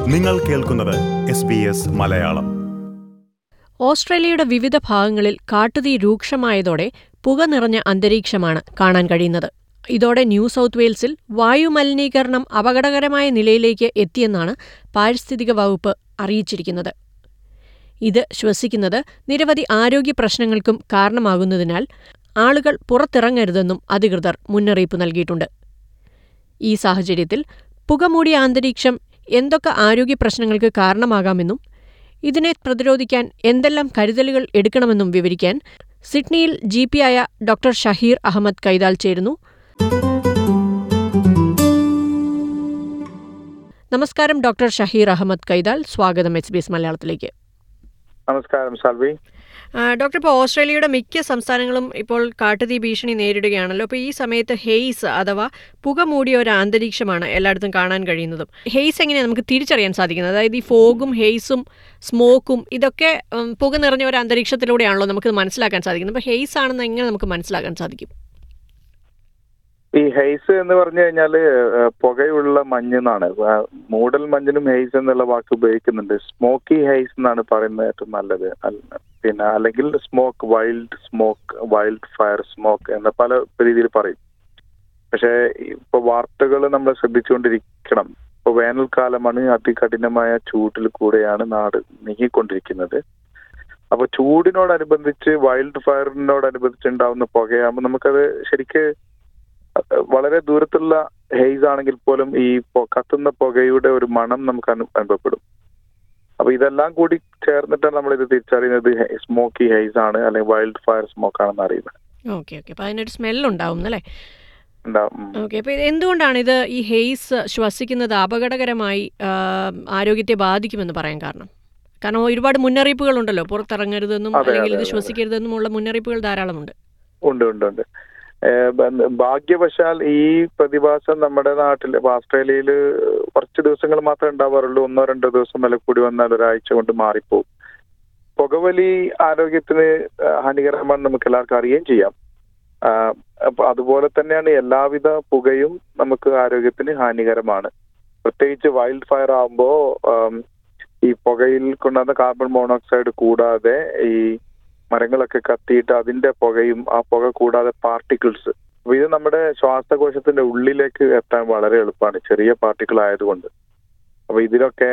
നിങ്ങൾ കേൾക്കുന്നത് S B S Malayalam ഓസ്ട്രേലിയയുടെ വിവിധ ഭാഗങ്ങളിൽ കാട്ടുതീ രൂക്ഷമായതോടെ പുക നിറഞ്ഞ അന്തരീക്ഷമാണ് കാണാൻ കഴിയുന്നത് ഇതോടെ ന്യൂ സൗത്ത് വെയിൽസിൽ വായുമലിനീകരണം അപകടകരമായ നിലയിലേക്ക് എത്തിയെന്നാണ് പാരിസ്ഥിതിക വകുപ്പ് അറിയിച്ചിരിക്കുന്നത് ഇത് ശ്വസിക്കുന്നത് നിരവധി ആരോഗ്യ പ്രശ്നങ്ങൾക്കും കാരണമാകുന്നതിനാൽ ആളുകൾ പുറത്തിറങ്ങരുതെന്നും അധികൃതർ മുന്നറിയിപ്പ് നൽകിയിട്ടുണ്ട് ഈ സാഹചര്യത്തിൽ പുകമൂടിയ അന്തരീക്ഷം എന്തൊക്കെ ആരോഗ്യ പ്രശ്നങ്ങൾക്ക് കാരണമാകാമെന്നും ഇതിനെ പ്രതിരോധിക്കാൻ എന്തെല്ലാം കരുതലുകൾ എടുക്കണമെന്നും വിവരിക്കാൻ സിഡ്നിയിൽ ജി പിയായ ഡോക്ടർ ഷഹീർ അഹമ്മദ് കൈതാൽ ചേരുന്നു നമസ്കാരം ഡോക്ടർ ഷഹീർ അഹമ്മദ് കൈതാൽ സ്വാഗതം എച്ച് ബി എസ് മലയാളത്തിലേക്ക് നമസ്കാരം സാൽവി ആ, ഡോക്ടർ ഇപ്പോൾ ഓസ്ട്രേലിയയുടെ മിക്ക സംസ്ഥാനങ്ങളും ഇപ്പോൾ കാട്ടുതീ ഭീഷണി നേരിടുകയാണല്ലോ അപ്പോൾ ഈ സമയത്ത് ഹെയ്സ് അഥവാ പുക മൂടിയ ഒരു അന്തരീക്ഷമാണ് എല്ലായിടത്തും കാണാൻ കഴിയുന്നതും ഹെയ്സ് എങ്ങനെയാണ് നമുക്ക് തിരിച്ചറിയാൻ സാധിക്കുന്നത് അതായത് ഈ ഫോഗും ഹെയ്സും സ്മോക്കും ഇതൊക്കെ ഉം, പുക നിറഞ്ഞ ഒരു അന്തരീക്ഷത്തിലൂടെയാണല്ലോ നമുക്ക് മനസ്സിലാക്കാൻ സാധിക്കുന്നത് അപ്പോൾ ഹെയ്സ് ആണെന്ന് എങ്ങനെ നമുക്ക് മനസ്സിലാക്കാൻ സാധിക്കും ഈ ഹെയ്സ് എന്ന് പറഞ്ഞു കഴിഞ്ഞാല് ഏഹ്, പുകയുള്ള മഞ്ഞ് എന്നാണ് ആ, മൂടൽ മഞ്ഞിനും ഹെയ്സ് എന്നുള്ള വാക്ക് ഉപയോഗിക്കുന്നുണ്ട് സ്മോക്കി ഹെയ്സ് എന്നാണ് പറയുന്നത് ഏറ്റവും നല്ലത് അല്ല- പിന്നെ അല്ലെങ്കിൽ smoke wild smoke wildfire smoke എന്ന പല രീതിയിൽ പറയും പക്ഷേ ഇപ്പൊ വാർത്തകൾ നമ്മൾ ശ്രദ്ധിച്ചുകൊണ്ടിരിക്കണം ഇപ്പൊ വേനൽക്കാലമാണ് അതികഠിനമായ ചൂടിൽ കൂടെയാണ് നാട് നീങ്ങിക്കൊണ്ടിരിക്കുന്നത് അപ്പൊ ചൂടിനോടനുബന്ധിച്ച് വൈൽഡ് ഫയറിനോടനുബന്ധിച്ച് ഉണ്ടാവുന്ന പുകയാകുമ്പോൾ നമുക്കത് ശരിക്ക് വളരെ ദൂരത്തുള്ള ഹെയ്സ് ആണെങ്കിൽ പോലും ഈ പൊ- കത്തുന്ന പുകയുടെ ഒരു മണം നമുക്ക് അനു- അനുഭവപ്പെടും അപ്പൊ ഇതെല്ലാം കൂടി ചേർന്നിട്ടാണ് നമ്മൾ ഇത് തിരിച്ചറിയുന്നത് സ്മോക്കി ഹെയ്സ് ആണ് അല്ലെങ്കിൽ വൈൽഡ് ഫയർ സ്മോക്ക് ആണെന്ന് അറിയുന്നത് ഓക്കെ ഓക്കെ അപ്പോൾ അതിനൊരു സ്മെല്ലുണ്ടാവും അല്ലേ ഉണ്ടാവും ഉം. ഓക്കെ അപ്പോൾ എന്തുകൊണ്ടാണ് ഇത് ഈ ഹെയ്സ് ശ്വസിക്കുന്നത് അപകടകരമായി ആ, ആരോഗ്യത്തെ ബാധിക്കുമെന്ന് പറയാൻ കാരണം കാരണം ഒരുപാട് മുന്നറിയിപ്പുകളുണ്ടല്ലോ പുറത്തിറങ്ങരുതെന്നും അതെ, അല്ലെങ്കിൽ ഇത് അതെ, അതെ. ശ്വസിക്കരുതെന്നുമുള്ള മുന്നറിയിപ്പുകൾ ധാരാളമുണ്ട് ഉണ്ട് ഉണ്ട് ഉണ്ട് ഏഹ് ബ- ഭാഗ്യവശാൽ ഈ പ്രതിഭാസം നമ്മുടെ നാട്ടിൽ ഇപ്പൊ ഓസ്ട്രേലിയയിൽ കുറച്ച് ദിവസങ്ങൾ മാത്രമേ ഉണ്ടാവാറുള്ളൂ ഒന്നോ രണ്ടോ ദിവസം വില കൂടി വന്നാൽ ഒരാഴ്ച കൊണ്ട് മാറിപ്പോകും പുകവലി ആരോഗ്യത്തിന് ഏഹ് ഹാനികരമാണെന്ന് നമുക്ക് എല്ലാവർക്കും അറിയുകയും ചെയ്യാം ആഹ് അപ്പൊ അതുപോലെ തന്നെയാണ് എല്ലാവിധ പുകയും നമുക്ക് ആരോഗ്യത്തിന് ഹാനികരമാണ് പ്രത്യേകിച്ച് വൈൽഡ് ഫയർ ആകുമ്പോ ആം, ഈ പുകയിൽ കൊണ്ടുവന്ന കാർബൺ മോണോക്സൈഡ് കൂടാതെ ഈ മരങ്ങളൊക്കെ കത്തിയിട്ട് അതിന്റെ പുകയും ആ പുക കൂടാതെ പാർട്ടിക്കിൾസ് അപ്പൊ ഇത് നമ്മുടെ ശ്വാസകോശത്തിന്റെ ഉള്ളിലേക്ക് എത്താൻ വളരെ എളുപ്പമാണ് ചെറിയ പാർട്ടിക്കിൾ ആയതുകൊണ്ട് അപ്പൊ ഇതിലൊക്കെ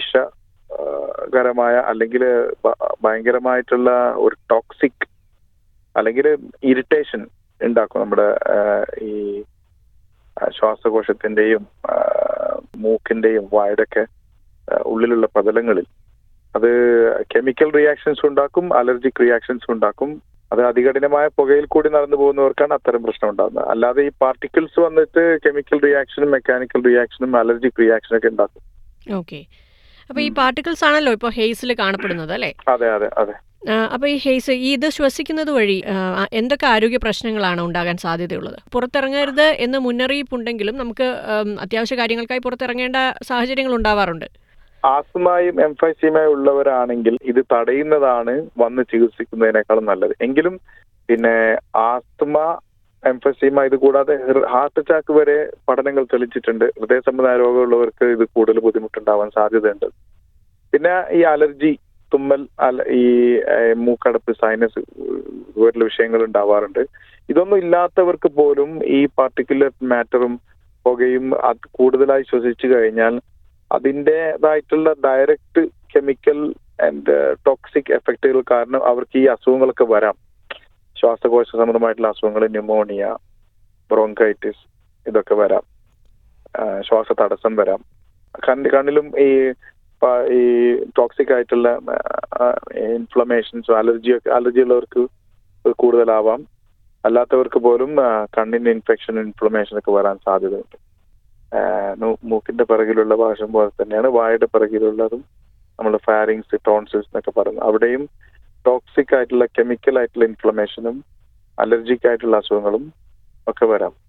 വിഷകരമായ അല്ലെങ്കിൽ ഭയങ്കരമായിട്ടുള്ള ഒരു ടോക്സിക് അല്ലെങ്കിൽ ഇറിറ്റേഷൻ ഉണ്ടാക്കും നമ്മുടെ ആ, ഈ ആ, ശ്വാസകോശത്തിന്റെയും ആ, മൂക്കിന്റെയും വായുടെയൊക്കെ ആ, ഉള്ളിലുള്ള പ്രതലങ്ങളിൽ അത് കെമിക്കൽ റിയാക്ഷൻസ് ഉണ്ടാക്കും അലർജിക് റിയാക്ഷൻസ് ഉണ്ടാക്കും അത് അതികഠിനമായ പുകയിൽ കൂടി നടന്നു പോകുന്നവർക്കാണ് അത്തരം പ്രശ്നം ഉണ്ടാകുന്നത് അല്ലാതെ ഈ പാർട്ടിക്കിൾസ് വന്നിട്ട് കെമിക്കൽ റിയാക്ഷനും മെക്കാനിക്കൽ റിയാക്ഷനും അലർജിക് റിയാക്ഷനും ഒക്കെ ഉണ്ടാക്കും ഓക്കെ അപ്പോൾ ഈ പാർട്ടിക്കിൾസ് ആണല്ലോ ഇപ്പോൾ ഹെയ്സിൽ കാണപ്പെടുന്നത് അല്ലേ അതെ അതെ അതെ അപ്പോൾ ഈ ഹെയ്സ് ഈ ഇത് ശ്വസിക്കുന്നത് വഴി ആ, എന്തൊക്കെ ആരോഗ്യ പ്രശ്നങ്ങളാണ് ഉണ്ടാകാൻ സാധ്യതയുള്ളത് പുറത്തിറങ്ങരുത് എന്ന് മുന്നറിയിപ്പുണ്ടെങ്കിലും നമുക്ക് ഉം, അത്യാവശ്യ കാര്യങ്ങൾക്കായി പുറത്തിറങ്ങേണ്ട സാഹചര്യങ്ങൾ ഉണ്ടാവാറുണ്ട് ആസ്മയും എംഫൈസിമയും ഉള്ളവരാണെങ്കിൽ ഇത് തടയുന്നതാണ് വന്ന് ചികിത്സിക്കുന്നതിനേക്കാളും നല്ലത് എങ്കിലും പിന്നെ ആസ്മ എംഫസീമ ഇത് കൂടാതെ ഹാർട്ട് അറ്റാക്ക് വരെ പഠനങ്ങൾ തെളിച്ചിട്ടുണ്ട് ഹൃദയ സംബന്ധമായ രോഗമുള്ളവർക്ക് ഇത് കൂടുതൽ ബുദ്ധിമുട്ടുണ്ടാവാൻ സാധ്യതയുണ്ട് പിന്നെ ഈ അലർജി തുമ്മൽ അല ഈ ഏഹ്, മൂക്കടപ്പ് സൈനസ് ഇതുപോലുള്ള വിഷയങ്ങൾ ഉണ്ടാവാറുണ്ട് ഇതൊന്നും ഇല്ലാത്തവർക്ക് പോലും ഈ പാർട്ടിക്കുലർ മാറ്ററും പുകയും അത് കൂടുതലായി ശ്വസിച്ചു കഴിഞ്ഞാൽ അതിൻ്റെതായിട്ടുള്ള ഡയറക്റ്റ് കെമിക്കൽ ആൻഡ് ടോക്സിക് എഫക്റ്റുകൾ കാരണം അവർക്ക് ഈ അസുഖങ്ങളൊക്കെ വരാം ശ്വാസകോശ സംബന്ധമായിട്ടുള്ള അസുഖങ്ങൾ ന്യൂമോണിയ ബ്രോങ്കൈറ്റിസ് ഇതൊക്കെ വരാം ആ, ശ്വാസ തടസ്സം വരാം കണ്ണ് കണ്ണിലും ഈ പ- ഈ ടോക്സിക് ആയിട്ടുള്ള ഇൻഫ്ലമേഷൻസ് അലർജി അലർജി ഉള്ളവർക്ക് ഇത് കൂടുതലാവാം അല്ലാത്തവർക്ക് പോലും ആ, കണ്ണിന് ഇൻഫെക്ഷൻ ഇൻഫ്ലമേഷൻ ഒക്കെ വരാൻ സാധ്യതയുണ്ട് ആ, നൂ- മൂക്കിന്റെ പിറകിലുള്ള ഭാഷം പോലെ തന്നെയാണ് വായുടെ പിറകിലുള്ളതും നമ്മൾ ഫാരിങ്സ് ടോൺസിൽസ് എന്നൊക്കെ പറയുന്നത് അവിടെയും ടോക്സിക് ആയിട്ടുള്ള കെമിക്കൽ ആയിട്ടുള്ള ഇൻഫ്ലമേഷനും അലർജിക് ആയിട്ടുള്ള അസുഖങ്ങളും ഒക്കെ വരാം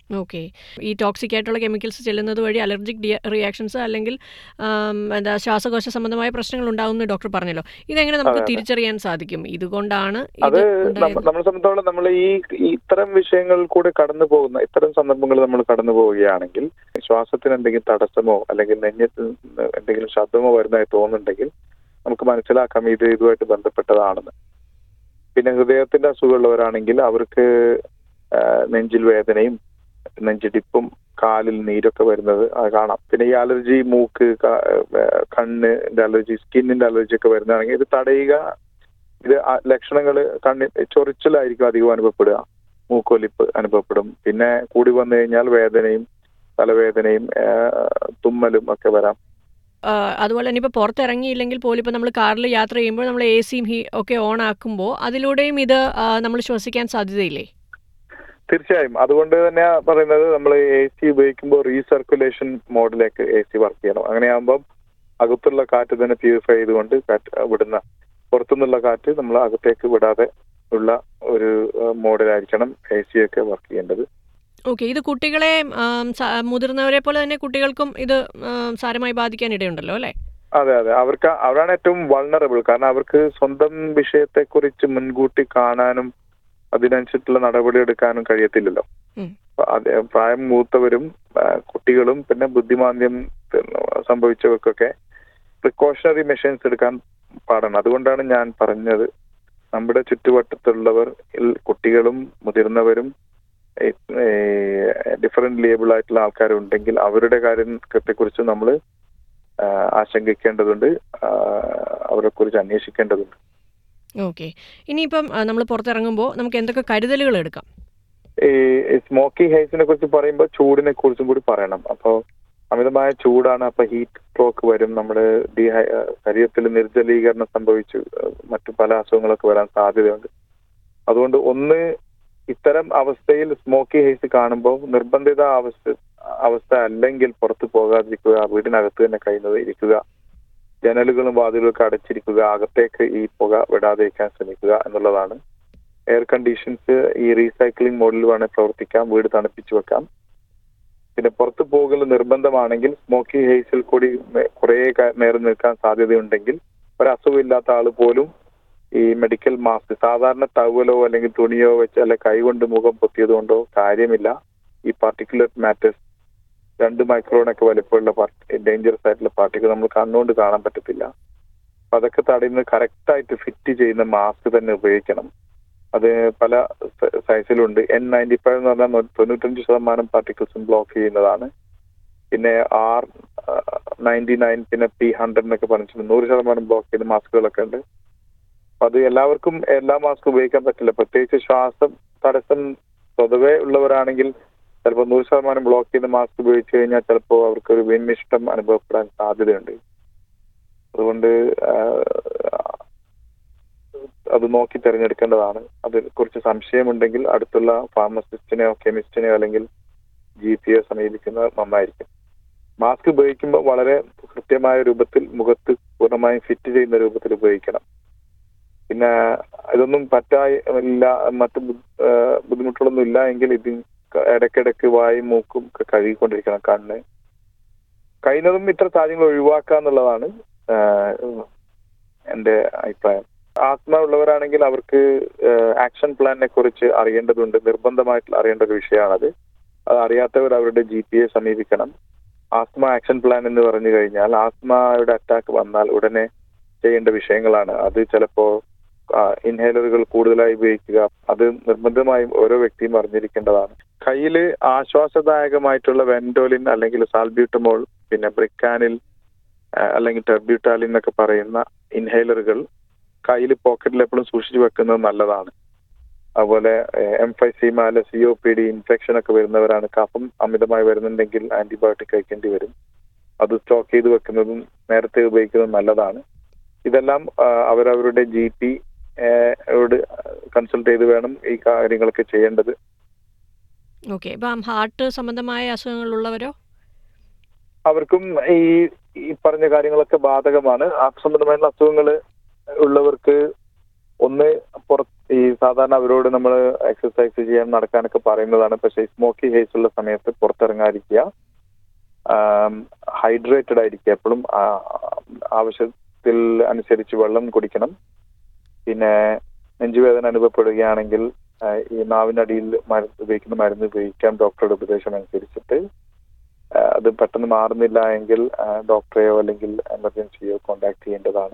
ഓക്കെ ഈ ടോക്സിക് ആയിട്ടുള്ള കെമിക്കൽസ് ചെല്ലുന്നത് വഴി അലർജിക് റിയാക്ഷൻസ് അല്ലെങ്കിൽ ആം, എന്താ ശ്വാസകോശ സംബന്ധമായ പ്രശ്നങ്ങൾ ഉണ്ടാവുമെന്ന് ഡോക്ടർ പറഞ്ഞല്ലോ ഇതെങ്ങനെ നമുക്ക് അതെ, അതെ. തിരിച്ചറിയാൻ സാധിക്കും ഇതുകൊണ്ടാണ് അത് ഇത് ഉണ്ടായത് നമ്മ- നമ്മളെ സംബന്ധിച്ചോളം നമ്മൾ ഈ ഈ ഇത്തരം വിഷയങ്ങൾ കൂടെ കടന്നു പോകുന്ന ഇത്തരം സന്ദർഭങ്ങൾ നമ്മൾ കടന്നു പോവുകയാണെങ്കിൽ ശ്വാസത്തിന് എന്തെങ്കിലും തടസ്സമോ അല്ലെങ്കിൽ നെഞ്ഞത്ത് നിന്ന് എന്തെങ്കിലും ശബ്ദമോ വരുന്നതായി തോന്നുന്നുണ്ടെങ്കിൽ നമുക്ക് മനസ്സിലാക്കാം ഇത് ഇതുമായിട്ട് ബന്ധപ്പെട്ടതാണെന്ന് പിന്നെ ഹൃദയത്തിന്റെ അസുഖമുള്ളവരാണെങ്കിൽ അവർക്ക് ആ, നെഞ്ചിൽ വേദനയും നെഞ്ചിടിപ്പും കാലിൽ നീരൊക്കെ വരുന്നത് അത് കാണാം പിന്നെ ഈ അലർജി മൂക്ക് ക- ആ, കണ്ണിന്റെ അലർജി സ്കിന്നിന്റെ അലർജി ഒക്കെ വരുന്നതാണെങ്കിൽ ഇത് തടയുക ഇത് ലക്ഷണങ്ങൾ കണ്ണി ചൊറിച്ചിലായിരിക്കും അധികം അനുഭവപ്പെടുക മൂക്കൊലിപ്പ് അനുഭവപ്പെടും പിന്നെ കൂടി വന്നു കഴിഞ്ഞാൽ വേദനയും തലവേദനയും ആ, തുമ്മലും ഒക്കെ വരാം ആ, അതുപോലെ തന്നെ ഇപ്പോൾ പുറത്തിറങ്ങിയില്ലെങ്കിൽ പോലും ഇപ്പോൾ നമ്മൾ കാറിൽ യാത്ര ചെയ്യുമ്പോൾ നമ്മൾ എ സിയും ഹീ ഒക്കെ ഓൺ ആക്കുമ്പോൾ അതിലൂടെയും ഇത് നമ്മൾ ശ്വസിക്കാൻ സാധ്യതയില്ലേ തീർച്ചയായും അതുകൊണ്ട് തന്നെ പറയുന്നത് നമ്മൾ എ സി ഉപയോഗിക്കുമ്പോൾ റീസർക്കുലേഷൻ മോഡിലേക്ക് എ സി വർക്ക് ചെയ്യണം അങ്ങനെയാകുമ്പോൾ അകത്തുള്ള കാറ്റ് തന്നെ പ്യൂരിഫൈ ചെയ്തുകൊണ്ട് കാറ്റ് വിടുന്ന പുറത്തുനിന്നുള്ള കാറ്റ് നമ്മൾ അകത്തേക്ക് വിടാതെ ഉള്ള ഒരു മോഡിലായിരിക്കണം എ സി ഒക്കെ വർക്ക് ചെയ്യേണ്ടത് ഓക്കെ ഇത് കുട്ടികളെ ആം, സ- മുതിർന്നവരെ പോലെ തന്നെ കുട്ടികൾക്കും ഇത് ആം, സാരമായി ബാധിക്കാൻ ഇടയുണ്ടല്ലോ അല്ലേ അതെ അതെ അവർക്ക് അവരാണ് ഏറ്റവും വൾണറബിൾ കാരണം അവർക്ക് സ്വന്തം വിഷയത്തെക്കുറിച്ച് മുൻകൂട്ടി കാണാനും അതിനനുസരിച്ചുള്ള നടപടി എടുക്കാനും കഴിയത്തില്ലല്ലോ ഉം. അപ്പൊ അത് പ്രായം മൂത്തവരും ആ, കുട്ടികളും പിന്നെ ബുദ്ധിമാന്ദ്യം സംഭവിച്ചവർക്കൊക്കെ പ്രിക്കോഷണറി മെഷേഴ്സ് എടുക്കാൻ പാടാണ് അതുകൊണ്ടാണ് ഞാൻ പറഞ്ഞത് നമ്മുടെ ചുറ്റുവട്ടത്തുള്ളവർ കുട്ടികളും മുതിർന്നവരും ഡിഫറെന്റ് ലേബിൾ ആയിട്ടുള്ള ആൾക്കാരുണ്ടെങ്കിൽ അവരുടെ കാര്യത്തെക്കുറിച്ച് നമ്മൾ ആശങ്കിക്കേണ്ടതുണ്ട് ആ, അവരെക്കുറിച്ച് അന്വേഷിക്കേണ്ടതുണ്ട് ഓക്കെ ഇനിയിപ്പം നമ്മൾ പുറത്തിറങ്ങുമ്പോൾ നമുക്ക് എന്തൊക്കെ കരുതലുകൾ എടുക്കാം ഈ സ്മോക്കി ഹെയ്സിനെ കുറിച്ച് പറയുമ്പോൾ ചൂടിനെ കുറിച്ചും കൂടി പറയണം അപ്പോൾ അമിതമായ ചൂടാണ് അപ്പൊ ഹീറ്റ് സ്ട്രോക്ക് വരും നമ്മുടെ ഡീഹൈ ശരീരത്തിൽ നിർജ്ജലീകരണം സംഭവിച്ചു ഏഹ് മറ്റു പല അസുഖങ്ങളൊക്കെ വരാൻ സാധ്യതയുണ്ട് അതുകൊണ്ട് ഒന്ന് ഇത്തരം അവസ്ഥയിൽ സ്മോക്കി ഹെയ്സ് കാണുമ്പോൾ നിർബന്ധിത അവസ്ഥ അവസ്ഥ അല്ലെങ്കിൽ പുറത്തു പോകാതിരിക്കുക വീടിനകത്ത് തന്നെ കഴിയുന്നത് ഇരിക്കുക ജനലുകളും വാതിലുകളും ഒക്കെ അടച്ചിരിക്കുക അകത്തേക്ക് ഈ പുക വിടാതിരിക്കാൻ ശ്രമിക്കുക എന്നുള്ളതാണ് എയർ കണ്ടീഷൻസ് ഈ റീസൈക്ലിംഗ് മോഡിൽ വേണേൽ പ്രവർത്തിക്കാം വീട് തണുപ്പിച്ചു വെക്കാം പിന്നെ പുറത്തു പോകൽ നിർബന്ധമാണെങ്കിൽ സ്മോക്കി ഹെയ്സിൽ കൂടി മെ- കുറേ ക- നേരം നിൽക്കാൻ സാധ്യതയുണ്ടെങ്കിൽ ഒരു അസുഖമില്ലാത്ത ആൾ പോലും ഈ മെഡിക്കൽ മാസ്ക് സാധാരണ ടവലോ അല്ലെങ്കിൽ തുണിയോ വെച്ച് അല്ലെ കൈകൊണ്ട് മുഖം പൊത്തിയത് കൊണ്ടോ കാര്യമില്ല ഈ പാർട്ടിക്കുലർ മാറ്റേഴ്സ് രണ്ട് മൈക്രോണൊക്കെ വലിപ്പമുള്ള ഡേഞ്ചറസ് ആയിട്ടുള്ള പാർട്ടികൾ നമ്മൾ കണ്ണുകൊണ്ട് കാണാൻ പറ്റത്തില്ല അപ്പൊ അതൊക്കെ തടയുന്നത് കറക്റ്റ് ആയിട്ട് ഫിറ്റ് ചെയ്യുന്ന മാസ്ക് തന്നെ ഉപയോഗിക്കണം അത് പല സ- സൈസിലുണ്ട് എൻ നയൻറ്റി ഫൈവ് എന്ന് പറഞ്ഞാൽ നൂ- തൊണ്ണൂറ്റഞ്ച് ശതമാനം പാർട്ടിക്കിൾസും ബ്ലോക്ക് ചെയ്യുന്നതാണ് പിന്നെ ആർ നയൻറ്റി നയൻ പിന്നെ പി ഹൺഡ്രഡ് എന്നൊക്കെ പറഞ്ഞിട്ടുണ്ട് നൂറ് ശതമാനം ബ്ലോക്ക് ചെയ്യുന്ന മാസ്കുകളൊക്കെ ഉണ്ട് അപ്പൊ അത് എല്ലാവർക്കും എല്ലാ മാസ്കും ഉപയോഗിക്കാൻ പറ്റില്ല പ്രത്യേകിച്ച് ശ്വാസം തടസ്സം സ്വതവേ ഉള്ളവരാണെങ്കിൽ ചിലപ്പോൾ നൂറ് ശതമാനം ബ്ലോക്ക് ചെയ്യുന്ന മാസ്ക് ഉപയോഗിച്ച് കഴിഞ്ഞാൽ ചിലപ്പോൾ അവർക്ക് ഒരു വിനിഷ്ടം അനുഭവപ്പെടാൻ സാധ്യതയുണ്ട് അതുകൊണ്ട് ആ, അത് നോക്കി തിരഞ്ഞെടുക്കേണ്ടതാണ് അതിൽ കുറിച്ച് സംശയമുണ്ടെങ്കിൽ അടുത്തുള്ള ഫാർമസിസ്റ്റിനെയോ കെമിസ്റ്റിനെയോ അല്ലെങ്കിൽ ജി പിയോ സമീപിക്കുന്നത് നന്നായിരിക്കും മാസ്ക് ഉപയോഗിക്കുമ്പോൾ വളരെ കൃത്യമായ രൂപത്തിൽ മുഖത്ത് പൂർണ്ണമായും ഫിറ്റ് ചെയ്യുന്ന രൂപത്തിൽ ഉപയോഗിക്കണം പിന്നെ ഇതൊന്നും പറ്റായി ഇല്ല മറ്റു ബു- ആ, ബുദ്ധിമുട്ടുകളൊന്നും ഇല്ല എങ്കിൽ ഇത് ഇടയ്ക്കിടയ്ക്ക് വായും മൂക്കും ഒക്കെ കഴുകിക്കൊണ്ടിരിക്കണം കണ്ണ് കഴിയുന്നതും ഇത്ര കാര്യങ്ങൾ ഒഴിവാക്കുക എന്നുള്ളതാണ് ആ, എന്റെ അഭിപ്രായം ആസ്മ ഉള്ളവരാണെങ്കിൽ അവർക്ക് ആക്ഷൻ പ്ലാനിനെ കുറിച്ച് അറിയേണ്ടതുണ്ട് നിർബന്ധമായിട്ട് അറിയേണ്ട ഒരു വിഷയമാണത് അത് അറിയാത്തവർ അവരുടെ ജി പി എ സമീപിക്കണം ആസ്മ ആക്ഷൻ പ്ലാൻ എന്ന് പറഞ്ഞു കഴിഞ്ഞാൽ ആസ്മയുടെ അറ്റാക്ക് വന്നാൽ ഉടനെ ചെയ്യേണ്ട വിഷയങ്ങളാണ് അത് ചിലപ്പോ ഇൻഹേലറുകൾ കൂടുതലായി ഉപയോഗിക്കുക അത് നിർബന്ധമായും ഓരോ വ്യക്തിയും അറിഞ്ഞിരിക്കേണ്ടതാണ് കയ്യിൽ ആശ്വാസദായകമായിട്ടുള്ള വെൻഡോലിൻ അല്ലെങ്കിൽ സാൽബ്യൂട്ടമോൾ പിന്നെ ബ്രിക്കാനിൽ ആ, അല്ലെങ്കിൽ ടെർബ്യൂട്ടാലിൻ എന്നൊക്കെ പറയുന്ന ഇൻഹേലറുകൾ കയ്യിൽ പോക്കറ്റിൽ എപ്പോഴും സൂക്ഷിച്ചു വെക്കുന്നത് നല്ലതാണ് അതുപോലെ എംഫൈസീമ അല്ലെ C O P D infection ഒക്കെ വരുന്നവരാണ് കഫം അമിതമായി വരുന്നുണ്ടെങ്കിൽ ആന്റിബയോട്ടിക് കഴിക്കേണ്ടി വരും അത് സ്റ്റോക്ക് ചെയ്ത് വെക്കുന്നതും നേരത്തെ ഉപയോഗിക്കുന്നതും നല്ലതാണ് ഇതെല്ലാം ആ, അവരവരുടെ ജി പി യോട് കൺസൾട്ട് ചെയ്ത് വേണം ഈ കാര്യങ്ങളൊക്കെ ചെയ്യേണ്ടത് ഓക്കെ ഇപ്പം ഹാർട്ട് സംബന്ധമായ അസുഖങ്ങളുള്ളവരോ അവർക്കും ഈ ഈ പറഞ്ഞ കാര്യങ്ങളൊക്കെ ബാധകമാണ് ആ സംബന്ധമായിട്ടുള്ള അസുഖങ്ങൾ ഉള്ളവർക്ക് ഒന്ന് പുറത്ത് ഈ സാധാരണ അവരോട് നമ്മൾ എക്സസൈസ് ചെയ്യാൻ നടക്കാനൊക്കെ പറയുന്നതാണ് പക്ഷേ സ്മോക്കി ഹേസ് ഉള്ള സമയത്ത് പുറത്തിറങ്ങാതിരിക്കുക ഹൈഡ്രേറ്റഡ് ആയിരിക്കുക എപ്പോഴും ആവശ്യത്തിൽ അനുസരിച്ച് വെള്ളം കുടിക്കണം പിന്നെ നെഞ്ചുവേദന അനുഭവപ്പെടുകയാണെങ്കിൽ ആ, ഈ നാവിനടിയിൽ മരുന്ന് ഉപയോഗിക്കുന്ന മരുന്ന് ഉപയോഗിക്കാം ഡോക്ടറുടെ ഉപദേശം അനുസരിച്ചിട്ട് ആ, അത് പെട്ടെന്ന് മാറുന്നില്ല എങ്കിൽ ആ, ഡോക്ടറെയോ അല്ലെങ്കിൽ എമർജൻസിയോ കോണ്ടാക്ട് ചെയ്യേണ്ടതാണ്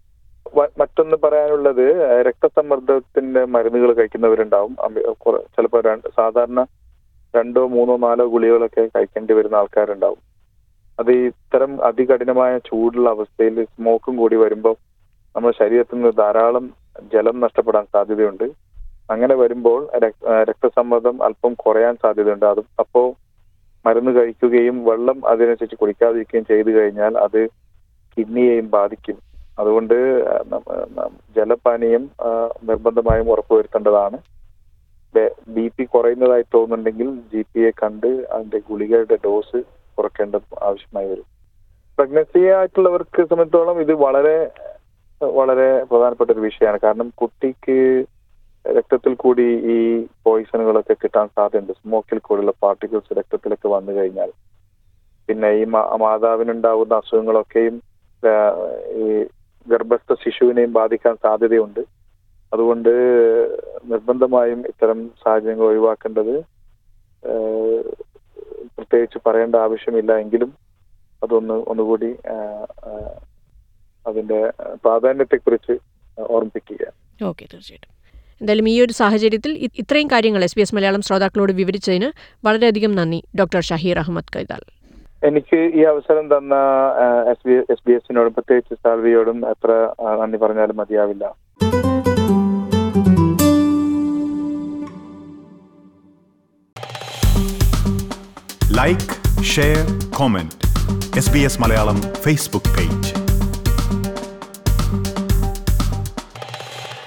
വ- മറ്റൊന്ന് പറയാനുള്ളത് ആ, രക്തസമ്മർദ്ദത്തിന്റെ മരുന്നുകൾ കഴിക്കുന്നവരുണ്ടാവും ചിലപ്പോൾ സാധാരണ രണ്ടോ മൂന്നോ നാലോ ഗുളികകളൊക്കെ കഴിക്കേണ്ടി വരുന്ന ആൾക്കാരുണ്ടാവും അത് ഇത്തരം അതികഠിനമായ ചൂടുള്ള അവസ്ഥയിൽ സ്മോക്കും കൂടി വരുമ്പോൾ നമ്മുടെ ശരീരത്തിൽ നിന്ന് ധാരാളം ജലം നഷ്ടപ്പെടാൻ സാധ്യതയുണ്ട് അങ്ങനെ വരുമ്പോൾ രക്- ആ, രക്തസമ്മർദ്ദം അല്പം കുറയാൻ സാധ്യതയുണ്ട് അത് അപ്പോൾ മരുന്ന് കഴിക്കുകയും വെള്ളം അതിനനുസരിച്ച് കുടിക്കാതിരിക്കുകയും ചെയ്തു കഴിഞ്ഞാൽ അത് കിഡ്നിയെയും ബാധിക്കും അതുകൊണ്ട് ആ, നമ്മ- നം- ജലപാനീയം ആ, നിർബന്ധമായും ഉറപ്പുവരുത്തേണ്ടതാണ് ബി പി കുറയുന്നതായി തോന്നുന്നുണ്ടെങ്കിൽ ജി പിയെ കണ്ട് അതിന്റെ ഗുളികയുടെ ഡോസ് കുറയ്ക്കേണ്ട ആവശ്യമായി വരും പ്രഗ്നൻസി ആയിട്ടുള്ളവർക്ക് സംബന്ധിച്ചോളം ഇത് വളരെ വളരെ പ്രധാനപ്പെട്ട ഒരു വിഷയമാണ് കാരണം കുട്ടിക്ക് രക്തത്തിൽ കൂടി ഈ പോയിസണുകളൊക്കെ കിട്ടാൻ സാധ്യതയുണ്ട് സ്മോക്കിൽ കൂടിയുള്ള പാർട്ടിക്കിൾസ് രക്തത്തിലൊക്കെ വന്നു കഴിഞ്ഞാൽ പിന്നെ ഈ മാ- മാതാവിനുണ്ടാവുന്ന അസുഖങ്ങളൊക്കെയും ആ, ഈ ഗർഭസ്ഥ ശിശുവിനെയും ബാധിക്കാൻ സാധ്യതയുണ്ട് അതുകൊണ്ട് നിർബന്ധമായും ഇത്തരം സാഹചര്യങ്ങൾ ഒഴിവാക്കേണ്ടത് ആ, പ്രത്യേകിച്ച് പറയേണ്ട ആവശ്യമില്ല എങ്കിലും അതൊന്ന് ഒന്നുകൂടി ആ, ആ, അതിന്റെ പ്രാധാന്യത്തെക്കുറിച്ച് ഓർമ്മിപ്പിക്കുക ഓക്കെ തീർച്ചയായിട്ടും എന്തായാലും ഈ ഒരു സാഹചര്യത്തിൽ ഇ- ഇത്രയും കാര്യങ്ങൾ എസ് ബി എസ് മലയാളം ശ്രോതാക്കളോട് വിവരിച്ചതിന് വളരെയധികം നന്ദി ഡോക്ടർ ഷഹീർ അഹമ്മദ് കൈതാൽ എനിക്ക് ഈ അവസരം തന്ന എസ് ബി എസ് ബി എസിനോടും പ്രത്യേകിച്ച് സാൽവിയോടും എത്ര ആ, നന്ദി പറഞ്ഞാലും മതിയാവില്ല like share comment S B S Malayalam Facebook page